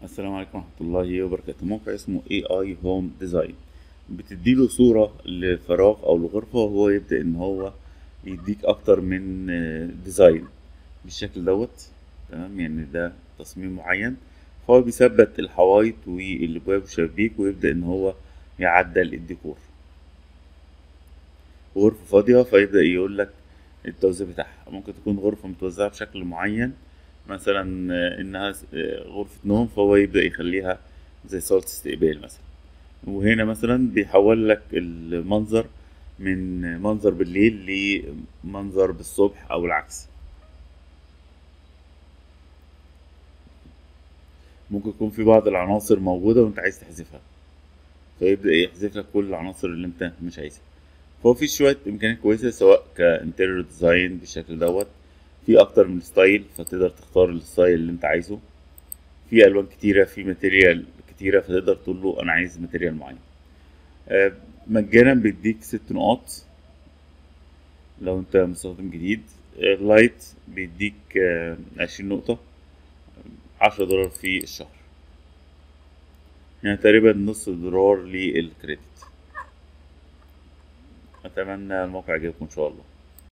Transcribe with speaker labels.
Speaker 1: السلام عليكم ورحمة الله وبركاته موقع اسمه AI Home Design بتديله صورة لفراغ أو لغرفة وهو يبدأ إن هو يديك أكتر من آه، ديزاين بالشكل دوت تمام يعني ده تصميم معين فهو بيثبت الحوايط والأبواب والشبابيك ويبدأ إن هو يعدل الديكور غرفة فاضية فيبدأ يقول لك التوزيع بتاعها ممكن تكون غرفة متوزعة بشكل معين مثلا آه، إنها س- آه، غرفة نوم فهو يبدأ يخليها زي صالة استقبال مثلا وهنا مثلا بيحول لك المنظر من منظر بالليل لمنظر بالصبح أو العكس ممكن يكون في بعض العناصر موجودة وأنت عايز تحذفها فيبدأ يحذف لك كل العناصر اللي أنت مش عايزها فهو في شوية إمكانيات كويسة سواء كانتيريور ديزاين بالشكل دوت في أكتر من ستايل فتقدر تختار الستايل اللي أنت عايزه في ألوان كتيرة في ماتيريال كتيرة فتقدر تقول له أنا عايز ماتيريال معين آه، مجانا بيديك ست نقاط لو أنت مستخدم جديد لايت بيديك آه، عشرين نقطة عشرة دولار في الشهر يعني تقريبا نص دولار للكريدت أتمنى الموقع يعجبكم إن شاء الله